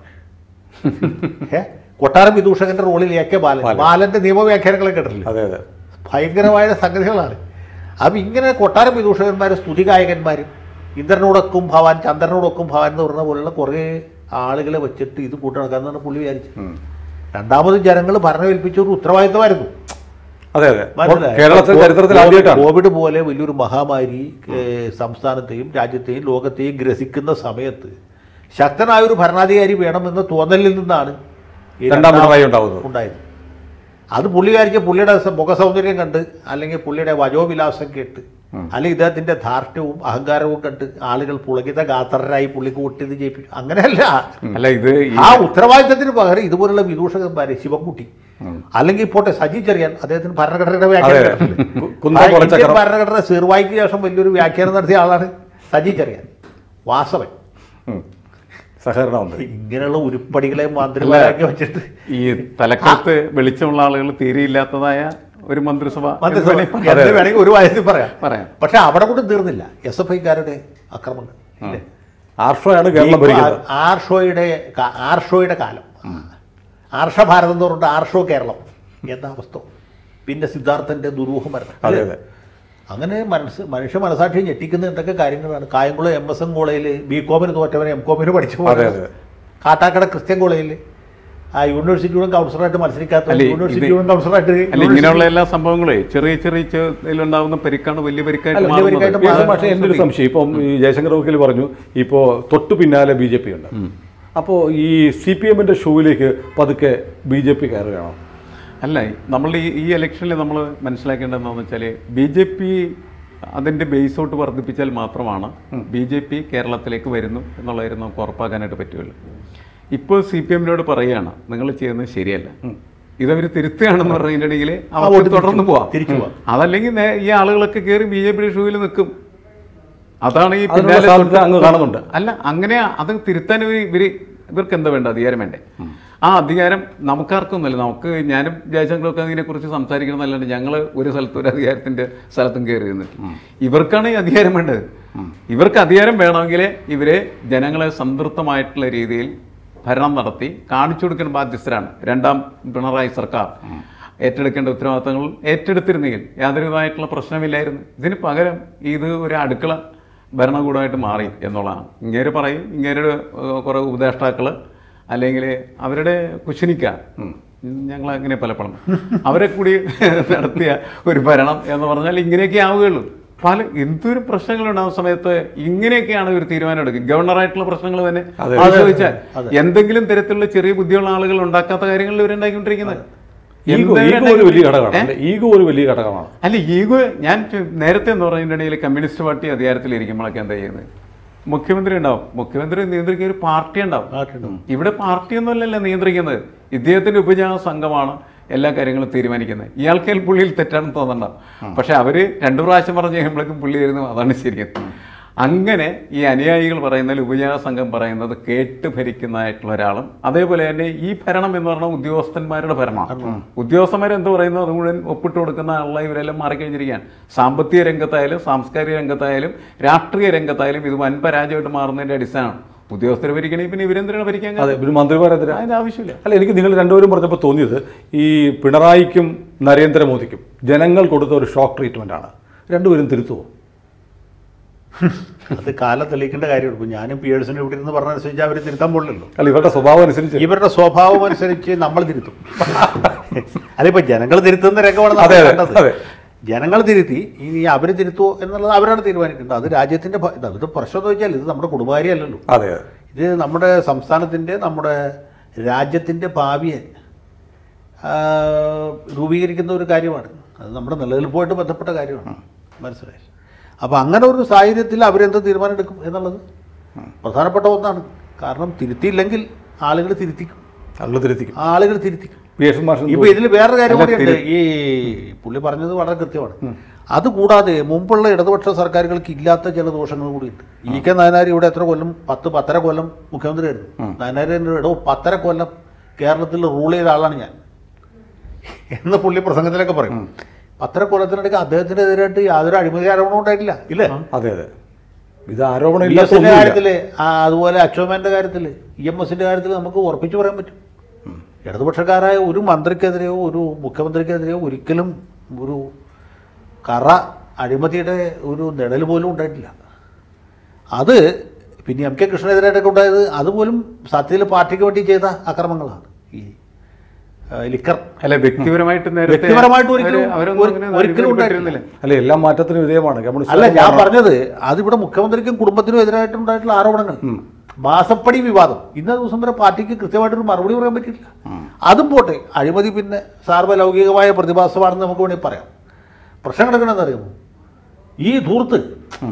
ഏ കൊട്ടാരം വിദൂഷകന്റെ റോളിൽ എ കെ ബാലൻ ബാലന്റെ നിയമവ്യാഖ്യാനങ്ങളെ കേട്ടിട്ടില്ല അതെ അതെ ഭയങ്കരമായ സംഗതികളാണ് അപ്പം ഇങ്ങനെ കൊട്ടാരം വിദൂഷകന്മാർ സ്തുതി ഗായകന്മാരും ഇന്ദ്രനോടൊക്കും ഭവാൻ ചന്ദ്രനോടൊക്കും ഭവാൻ എന്ന് പറഞ്ഞ പോലുള്ള കുറേ ആളുകളെ വെച്ചിട്ട് ഇത് കൂട്ടണക്കാന്നാണ് പുള്ളി വിചാരിച്ചത് ഉം. രണ്ടാമത് ജനങ്ങൾ ഭരണമേൽപ്പിച്ച ഒരു ഉത്തരവാദിത്തമായിരുന്നു അതെ അതെ മനസ്സിലായോ? കേരളത്തിൽ ചരിത്രത്തിൽ കോവിഡ് ആദ്യമായിട്ടാണ് കോവിഡ് പോലെ വലിയൊരു മഹാമാരി ഏഹ്, സംസ്ഥാനത്തെയും രാജ്യത്തെയും ലോകത്തെയും ഗ്രസിക്കുന്ന സമയത്ത് ശക്തനായ ഒരു ഭരണാധികാരി വേണമെന്ന തോന്നലിൽ നിന്നാണ് ഈ രണ്ടാം പിണറായി ഉണ്ടാവുന്നത് ഉണ്ടായത് അത് പുള്ളി വിചാരിച്ച പുള്ളിയുടെ സ- മുഖസൗന്ദര്യം കണ്ട് അല്ലെങ്കിൽ പുള്ളിയുടെ വജോവിലാസം കേട്ട് അല്ലെങ്കിൽ ഇദ്ദേഹത്തിന്റെ ധാർഷ്ട്യവും അഹങ്കാരവും കണ്ട് ആളുകൾ പുളകിത ഗാത്രരായി പുള്ളിക്ക് വോട്ടിത് ചെയ്യിപ്പിക്കും അങ്ങനെയല്ല അല്ല ഇത് ഈ ആ ഉത്തരവാദിത്തത്തിന് പകരം ഇതുപോലുള്ള വിദൂഷകന്മാരെ ശിവൻകുട്ടി അല്ലെങ്കിൽ പോട്ടെ സജി ചെറിയാൻ അദ്ദേഹത്തിന് ഭരണഘടനയുടെ വ്യാഖ്യാനം അതെ. കേട്ടിട്ടില്ലേ? കു- കുന്തം ആ ഇന്ത്യൻ കുളച്ചക്രം. ഭരണഘടന സീർവായിക്ക് ശേഷം വലിയൊരു വ്യാഖ്യാനം നടത്തിയ ആളാണ് സജി ചെറിയാൻ വാസവൻ ഉം. സഹകരണ മന്ത്രി ഇങ്ങനെയുള്ള ഉരുപ്പടികളെ മന്ത്രിമാരാക്കി വെച്ചിട്ട് ഈ തലക്കത്ത് വെളിച്ചമുള്ള ആളുകൾ തീരെയില്ലാത്തതായ ഒരു മന്ത്രിസഭ മന്ത്രിസഭ എന്ന് വേണമെങ്കിൽ എന്ന് വേണമെങ്കിൽ ഒരു വയസ്സിൽ പറയാം പറയാം പക്ഷെ അവിടെ കൊണ്ട് തീർന്നില്ല എസ് എഫ് ഐക്കാരുടെ അക്രമങ്ങൾ ഇല്ലേ? ആർഷോയാണ് കേരളം ഭരിക്കുന്നത് ഈ ആർഷോയുടെ കാ- ആർഷോയുടെ കാലം ആർഷ ഭാരതം എന്ന് പറഞ്ഞിട്ട് ആർഷോ കേരളം എന്താ അവസ്ഥ പിന്നെ സിദ്ധാർത്ഥന്റെ ദുരൂഹ മരണം അതെ അല്ലേ? അതെ അങ്ങനെ മനസ്സ് മനുഷ്യ മനസാക്ഷി ഞെട്ടിക്കുന്ന എന്തൊക്കെ കാര്യങ്ങളാണ് കായംകുളം എം എസ് എം കോളേജിൽ ബി കോമിന് തോറ്റവനെ എം കോമിന് പഠിച്ചു അതെ, പോയത് അതെ. കാട്ടാക്കട ക്രിസ്ത്യൻ കോളേജിൽ ആ യൂണിവേഴ്സിറ്റിയുടെ കൗൺസിലറായിട്ട് മത്സരിക്കാത്ത അല്ല, ഇത് യൂണിവേഴ്സിറ്റിയുടെ കൗൺസിലറായിട്ട് അല്ല ഇങ്ങനെയുള്ള എല്ലാ സംഭവങ്ങളെ ചെറിയ ചെറിയ ഇതിലുണ്ടാവുന്ന പരിക്കാണ് വലിയ പരിക്കായിട്ട് അല്ല, വലിയ പരിക്കായിട്ട് മാറുന്നത്. മാറും. പക്ഷേ എൻ്റെ ഒരു സംശയം ഇപ്പം ഈ ജയശങ്കർ വക്കീൽ പറഞ്ഞു ഇപ്പോൾ തൊട്ടു പിന്നാലെ ബി ജെ പി ഉണ്ട് അപ്പോൾ ഈ സി പി എമ്മിൻ്റെ ഷൂവിലേക്ക് പതുക്കെ ബി ജെ പി കയറുകയാണോ അല്ല നമ്മളുടെ ഈ ഈ ഇലക്ഷനിൽ നമ്മൾ മനസ്സിലാക്കേണ്ടത് എന്താണെന്ന് വെച്ചാൽ ബി ജെ പി അതിൻ്റെ ബേസോട്ട് വർദ്ധിപ്പിച്ചാൽ മാത്രമാണ് ബി ജെ പി കേരളത്തിലേക്ക് വരുന്നു എന്നുള്ളതായിരുന്നു നമുക്ക് ഉറപ്പാക്കാനായിട്ട് പറ്റുമല്ലോ ഇപ്പോൾ സി പി എമ്മിനോട് പറയുകയാണ് നിങ്ങൾ ചെയ്യുന്നത് ശരിയല്ല ഇതവർ തിരുത്തുകയാണെന്ന് പറഞ്ഞിട്ടുണ്ടെങ്കിൽ അവർക്ക് വോട്ട് തുടർന്ന് പോവാം തിരിച്ചു പോവാം. അതല്ലെങ്കിൽ നേ- ഈ ആളുകളൊക്കെ കയറി ബി ജെ പിയുടെ ഷൂവിൽ നിൽക്കും അതാണ് ഈ അതിനുള്ള പിന്നാലെ സാധ്യത തൊട്ട് അങ്ങ് കാണുന്നുണ്ട് അല്ല അങ്ങനെ അത് തിരുത്താൻ ഇവർ ഇവർ ഇവർക്ക് എന്താ വേണ്ട അധികാരം വേണ്ടേ ആ അധികാരം നമുക്കാർക്കൊന്നുമല്ല നമുക്ക് ഞാനും ജയശങ്കറൊക്കെ അതിനെക്കുറിച്ച് സംസാരിക്കണമെന്നല്ലാണ്ട് ഞങ്ങൾ ഒരു സ്ഥലത്ത് ഒരു അധികാരത്തിൻ്റെ സ്ഥലത്തും കയറി നിന്നിട്ട് ഇവർക്കാണ് ഈ അധികാരം വേണ്ടത് ഇവർക്ക് അധികാരം വേണമെങ്കിൽ ഇവരെ ജനങ്ങളെ സംതൃപ്തമായിട്ടുള്ള രീതിയിൽ ഭരണം നടത്തി കാണിച്ചു കൊടുക്കുന്ന ബാധ്യസ്ഥരാണ് രണ്ടാം പിണറായി സർക്കാർ ഏറ്റെടുക്കേണ്ട ഉത്തരവാദിത്തങ്ങൾ ഏറ്റെടുത്തിരുന്നെങ്കിൽ യാതൊരുവിധമായിട്ടുള്ള പ്രശ്നമില്ലായിരുന്നു ഇതിന് പകരം ഇത് ഒരു അടുക്കള ഭരണകൂടമായിട്ട് മാറി എന്നുള്ളതാണ് ഇങ്ങേര് പറയും ഇങ്ങേരുടെ കുറേ ഉപദേഷ്ടാക്കൾ അല്ലെങ്കിൽ അവരുടെ കുശിനിക്ക ഞങ്ങൾ അങ്ങനെ പലപ്പോഴും അവരെ കൂടി നടത്തിയ ഒരു ഭരണം എന്ന് പറഞ്ഞാൽ ഇങ്ങനെയൊക്കെ ആവുകയുള്ളൂ പല എന്തൊരു പ്രശ്നങ്ങളുണ്ടാകുന്ന സമയത്ത് ഇങ്ങനെയൊക്കെയാണ് ഒരു തീരുമാനം എടുക്കുക ഗവർണറായിട്ടുള്ള പ്രശ്നങ്ങൾ തന്നെ ആലോചിച്ചാൽ എന്തെങ്കിലും തരത്തിലുള്ള ചെറിയ ബുദ്ധിയുള്ള ആളുകൾ ഉണ്ടാക്കാത്ത കാര്യങ്ങളിൽ ഇവരുണ്ടാക്കിക്കൊണ്ടിരിക്കുന്നത് ഈഗോ ഈഗോ ഒരു വലിയ ഘടകമാണ് അല്ലേ? ഈഗോ ഒരു വലിയ ഘടകമാണ് അല്ല ഈഗോ ഞാൻ ചോ- നേരത്തെ എന്ന് പറഞ്ഞിട്ടുണ്ടെങ്കിൽ കമ്മ്യൂണിസ്റ്റ് പാർട്ടി അധികാരത്തിലിരിക്കുമ്പോഴൊക്കെ എന്താ ചെയ്യുന്നത് മുഖ്യമന്ത്രി ഉണ്ടാവും മുഖ്യമന്ത്രി നിയന്ത്രിക്കുന്ന ഒരു പാർട്ടി ഉണ്ടാവും പാർട്ടി ഉണ്ടാവും. ഇവിടെ പാർട്ടിയൊന്നുമല്ലല്ലോ നിയന്ത്രിക്കുന്നത് ഇദ്ദേഹത്തിന്റെ ഉപജാത സംഘമാണ് എല്ലാ കാര്യങ്ങളും തീരുമാനിക്കുന്നത് ഇയാൾക്ക് പുള്ളിയിൽ തെറ്റാണെന്ന് തോന്നണ്ടാവും പക്ഷെ അവര് രണ്ടു പ്രാവശ്യം പറഞ്ഞ് കഴിയുമ്പോഴേക്കും പുള്ളി വരുന്നു അതാണ് ശരിയത് അങ്ങനെ ഈ അനുയായികൾ പറയുന്നതിൽ ഉപജാത സംഘം പറയുന്നത് കേട്ട് ഭരിക്കുന്നതായിട്ടുള്ള ഒരാളും അതേപോലെ തന്നെ ഈ ഭരണം എന്ന് പറഞ്ഞാൽ ഉദ്യോഗസ്ഥന്മാരുടെ ഭരണമാണ് ഉദ്യോഗസ്ഥന്മാർ എന്ത് പറയുന്നു അത് മുഴുവൻ ഒപ്പിട്ട് കൊടുക്കുന്ന ആളുള്ള ഇവരെല്ലാം മാറിക്കഴിഞ്ഞിരിക്കുകയാണ് സാമ്പത്തിക രംഗത്തായാലും സാംസ്കാരിക രംഗത്തായാലും രാഷ്ട്രീയ രംഗത്തായാലും ഇത് വൻ പരാജയമായിട്ട് മാറുന്നതിന്റെ അടിസ്ഥാനമാണ് ഉദ്യോഗസ്ഥർ ഭരിക്കണമെങ്കിൽ പിന്നെ ഇവരെന്തിനാണ് ഭരിക്കാൻ അതെ പിന്നെ മന്ത്രിമാരെതിരെ അതിന്റെ ആവശ്യമില്ല അല്ല എനിക്ക് നിങ്ങൾ രണ്ടുപേരും പറഞ്ഞപ്പോൾ തോന്നിയത് ഈ പിണറായിക്കും നരേന്ദ്രമോദിക്കും ജനങ്ങൾ കൊടുത്ത ഒരു ഷോക്ക് ട്രീറ്റ്മെന്റ് ആണ് രണ്ടുപേരും തിരുത്തുവോ അത് കാലം തെളിയിക്കേണ്ട കാര്യമാണ് ഇപ്പം ഞാനും പിയേഴ്സിനെ ഇവിടെ ഇരുന്ന് പറഞ്ഞനുസരിച്ച് അവർ തിരുത്താൻ പോകില്ലല്ലോ അല്ല ഇവരുടെ സ്വഭാവം അനുസരിച്ച് ഇവരുടെ സ്വഭാവം അനുസരിച്ച് നമ്മൾ തിരുത്തും അതിപ്പോ ജനങ്ങൾ തിരുത്തുന്ന രംഗമാണ് നമ്മൾ അതെ, അതെ, കണ്ടത്. അതെ. ജനങ്ങൾ തിരുത്തി ഇനി അവർ തിരുത്തുമോ എന്നുള്ളത് അവരാണ് തീരുമാനിക്കേണ്ടത് അത് രാജ്യത്തിന്റെ ഭ- ഇത് പ്രശ്നം എന്ന് വെച്ചാൽ ഇത് നമ്മുടെ കുടുംബകാര്യമല്ലല്ലോ അതെ ഇത് നമ്മുടെ സംസ്ഥാനത്തിൻ്റെ നമ്മുടെ രാജ്യത്തിൻ്റെ ഭാവിയെ ആ, രൂപീകരിക്കുന്ന ഒരു കാര്യമാണ് അത് നമ്മുടെ നിലനിൽപ്പുമായിട്ട് ബന്ധപ്പെട്ട കാര്യമാണ് മനസ്സിലായി അപ്പോൾ അങ്ങനെ ഒരു സാഹചര്യത്തിൽ അവരെന്ത് തീരുമാനം എടുക്കും എന്നുള്ളത് പ്രധാനപ്പെട്ട ഒന്നാണ് കാരണം തിരുത്തിയില്ലെങ്കിൽ ആളുകൾ തിരുത്തിക്കും ആളുകൾ തിരുത്തിക്കും ആളുകൾ തിരുത്തിക്കും പി എസ് മാഷൻ ഇപ്പൊ ഇതിൽ വേറൊരു കാര്യം കൂടിയുണ്ട് ഈ പുള്ളി പറഞ്ഞത് വളരെ കൃത്യമാണ് അതുകൂടാതെ മുമ്പുള്ള ഇടതുപക്ഷ സർക്കാരുകൾക്ക് ഇല്ലാത്ത ചില ദോഷങ്ങൾ കൂടിയുണ്ട് ഇ കെ നായനാർ ഇവിടെ എത്ര കൊല്ലം പത്ത് പത്തര കൊല്ലം മുഖ്യമന്ത്രിയായിരുന്നു നായനാരിൻ്റെ ഇടവ് പത്തര കൊല്ലം കേരളത്തിൽ റൂൾ ചെയ്ത ആളാണ് ഞാൻ എന്ന് പുള്ളി പ്രസംഗത്തിലൊക്കെ പറയും പത്തര കൊല്ലത്തിനിടയ്ക്ക് അദ്ദേഹത്തിനെതിരായിട്ട് യാതൊരു അഴിമതി ആരോപണവും ഉണ്ടായിട്ടില്ല ഇല്ലേ അതെ അതെ ഇത് ആരോപണം ബി എസിന്റെ ഇല്ലാത്ത കാര്യത്തില് ആ, അതുപോലെ അക്ഷോമേന്റെ കാര്യത്തില് ഇ എം എസിന്റെ കാര്യത്തിൽ നമുക്ക് ഉറപ്പിച്ചു പറയാൻ പറ്റും ഇടതുപക്ഷക്കാരായ ഒരു മന്ത്രിക്കെതിരെയോ ഒരു മുഖ്യമന്ത്രിക്കെതിരെയോ ഒരിക്കലും ഒരു കറ അഴിമതിയുടെ ഒരു നിഴൽ പോലും ഉണ്ടായിട്ടില്ല അത് പിന്നെ എം കെ കൃഷ്ണനെതിരായിട്ടൊക്കെ ഉണ്ടായത് അതുപോലും സത്യത്തിൽ പാർട്ടിക്ക് വേണ്ടി ചെയ്ത അക്രമങ്ങളാണ് ഈ ആ, ലിക്കർ അല്ല വ്യക്തിപരമായിട്ട് നേരത്തെ വ്യക്തിപരമായിട്ട് ഒരിക്കലും അവര് അവരൊന്നും ഒരു- അങ്ങനെ ഒരിക്കലും അടിമപ്പെട്ടിരുന്നില്ല. അല്ല എല്ലാം മാറ്റത്തിന് വിധേയമാണ് കമ്മ്യൂണിസ്റ്റ് അല്ല ഞാൻ പറഞ്ഞത് അതിവിടെ മുഖ്യമന്ത്രിക്കും കുടുംബത്തിനും എതിരായിട്ടുണ്ടായിട്ടുള്ള ആരോപണങ്ങൾ മാസപ്പടി വിവാദം ഇന്ന ദിവസം വരെ പാർട്ടിക്ക് കൃത്യമായിട്ടൊരു മറുപടി പറയാൻ പറ്റിയില്ല അതും പോട്ടെ അഴിമതി പിന്നെ സാർവലൗകികമായ പ്രതിഭാസമാണെന്ന് നമുക്ക് വേണമെങ്കിൽ പറയാം പ്രശ്നം കിടക്കണമെന്ന് അറിയാമോ ഈ ധൂർത്ത്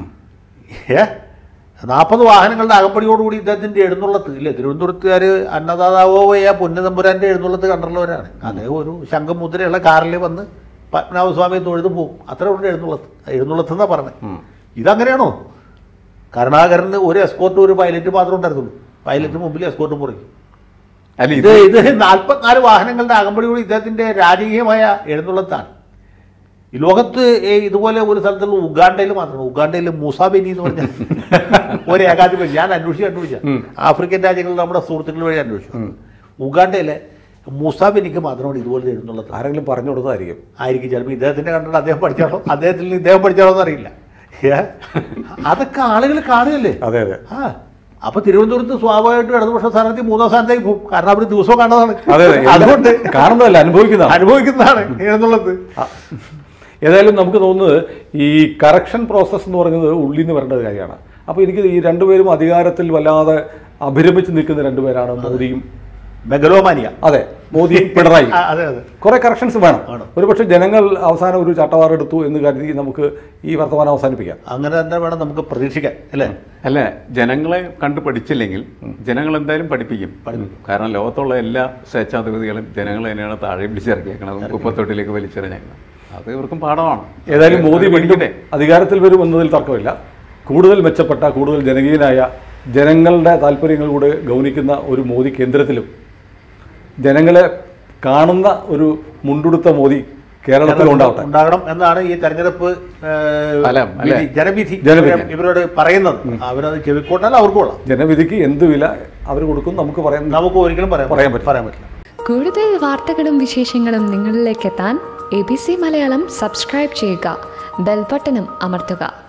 ഏ നാൽപ്പത് വാഹനങ്ങളുടെ അകമ്പടിയോടുകൂടി ഇദ്ദേഹത്തിന്റെ എഴുന്നള്ളത്ത് ഇല്ലേ തിരുവനന്തപുരത്തുകാർ അന്നദാതാവോയ പൊന്നുതമ്പുരാന്റെ എഴുന്നള്ളത്ത് കണ്ടുള്ളവരാണ് അദ്ദേഹം ഒരു ശംഖം മുദ്രയുള്ള കാറിൽ വന്ന് പത്മനാഭസ്വാമിയെ തൊഴുതു പോകും അത്ര ഉണ്ട് എഴുന്നള്ളത്ത് എഴുന്നള്ളത്ത് എന്നാ പറഞ്ഞത് ഇതങ്ങനെയാണോ കരുണാകരന് ഒരു എസ്കോർട്ട് ഒരു പൈലറ്റ് മാത്രം ഉണ്ടായിരുന്നുള്ളൂ പൈലറ്റ് മുമ്പിൽ എസ്കോർട്ട് പുറകിൽ അല്ല ഇത് ഇത് ഇത് നാൽപ്പത്തിനാല് വാഹനങ്ങളുടെ അകമ്പടിയോട് ഇദ്ദേഹത്തിന്റെ രാജകീയമായ എഴുന്നള്ളത്താണ് ഈ ലോകത്ത് ഈ ഇതുപോലെ ഒരു സ്ഥലത്തുള്ള ഉഗാണ്ടയിൽ മാത്രമാണ് ഉഗാണ്ടയിൽ മൂസാബെനി എന്ന് പറഞ്ഞ ഒരു ഏകാധിപതി ഞാൻ അന്വേഷിച്ച് കണ്ടുപിടിച്ച ആഫ്രിക്കൻ രാജ്യങ്ങളിൽ നമ്മുടെ സുഹൃത്തുക്കൾ വഴി അന്വേഷിച്ചു ഉഗാണ്ടയിലെ മൂസാബെനിക്ക് മാത്രമാണ് ഇതുപോലെ എഴുന്നള്ളത്ത് ആരെങ്കിലും പറഞ്ഞു കൊടുത്തതായിരിക്കും ആയിരിക്കും ചിലപ്പോൾ ഇദ്ദേഹത്തിനെ കണ്ടിട്ട് അദ്ദേഹം പഠിച്ചാണോ അദ്ദേഹത്തിൽ നിന്ന് ഇദ്ദേഹം പഠിച്ചാണോ എന്നറിയില്ല ഏ? അതൊക്കെ ആളുകൾ കാണുകയല്ലേ അതെ അതെ ആ അപ്പൊ തിരുവനന്തപുരത്ത് സ്വാഭാവികമായിട്ടും ഇടതുപക്ഷ സ്ഥാനാർത്ഥി മൂന്നാം സ്ഥാനത്തേക്ക് പോകും കാരണം അവർ ദിവസവും കാണുന്നതാണ് അതെ അതെ അതുകൊണ്ട് കാണുന്നതല്ല അനുഭവിക്കുന്നതാണ് അനുഭവിക്കുന്നതാണ് എന്നുള്ളത് ഏതായാലും നമുക്ക് തോന്നുന്നത് ഈ കറക്ഷൻ പ്രോസസ്സ് എന്ന് പറയുന്നത് ഉള്ളിൽ നിന്ന് വരേണ്ട ഒരു കാര്യമാണ് അപ്പോൾ എനിക്ക് ഈ രണ്ടുപേരും അധികാരത്തിൽ വല്ലാതെ അഭിരമിച്ച് നിൽക്കുന്ന രണ്ടുപേരാണ് മോദിയും മെഗലോമാനിയ അതെ മോദിയും പിണറായി ആ, അതെ അതെ കുറെ കറക്ഷൻസ് വേണം വേണം. ഒരുപക്ഷെ ജനങ്ങൾ അവസാനം ഒരു ചട്ടവാറെടുത്തു എന്ന് കരുതി നമുക്ക് ഈ വർത്തമാനം അവസാനിപ്പിക്കാം അങ്ങനെ തന്നെ വേണം നമുക്ക് പ്രതീക്ഷിക്കാൻ അല്ലേ അല്ല ജനങ്ങളെ കണ്ടു പഠിച്ചില്ലെങ്കിൽ ജനങ്ങൾ എന്തായാലും പഠിപ്പിക്കും കാരണം ലോകത്തുള്ള എല്ലാ സ്വേച്ഛാധിപതികളും ജനങ്ങൾ തന്നെയാണ് താഴെ പിടിച്ചിറക്കിയേക്കണത് കുപ്പത്തൊട്ടിലേക്ക് വലിച്ചെറിഞ്ഞേക്കണം അത് ഇവർക്കും പാഠമാണ് ഏതായാലും മോദി അത് വീണ്ടും പഠിക്കട്ടെ. അധികാരത്തിൽ വരും എന്നതിൽ തർക്കമില്ല കൂടുതൽ മെച്ചപ്പെട്ട കൂടുതൽ ജനകീയനായ ജനങ്ങളുടെ താല്പര്യങ്ങൾ കൂടെ ഗൗനിക്കുന്ന ഒരു മോദി കേന്ദ്രത്തിലും ജനങ്ങളെ കാണുന്ന ഒരു മുണ്ടുടുത്ത മോദി കേരളത്തിൽ ഉണ്ടാവട്ടെ ഉണ്ടാകണം എന്നാണ് ഈ തെരഞ്ഞെടുപ്പ് ഏ, ഫലം, അല്ലേ? വിധി, ജനവിധി ജനവിധി. ഇവരെ- ഇവരോട് പറയുന്നത് അവരത് ചെവിക്കോട്ടാൽ അവർക്ക് കൊള്ളാം ജനവിധിക്ക് എന്ത് വില അവർ കൊടുക്കും നമുക്ക് പറയാൻ നമുക്ക് ഒരിക്കലും പറയാൻ പറയാൻ പറ്റില്ല. പറയാൻ പറ്റില്ല കൂടുതൽ വാർത്തകളും വിശേഷങ്ങളും നിങ്ങളിലേക്ക് എത്താൻ A B C Malayalam subscribe ചെയ്യുക ബെൽബട്ടനും അമർത്തുക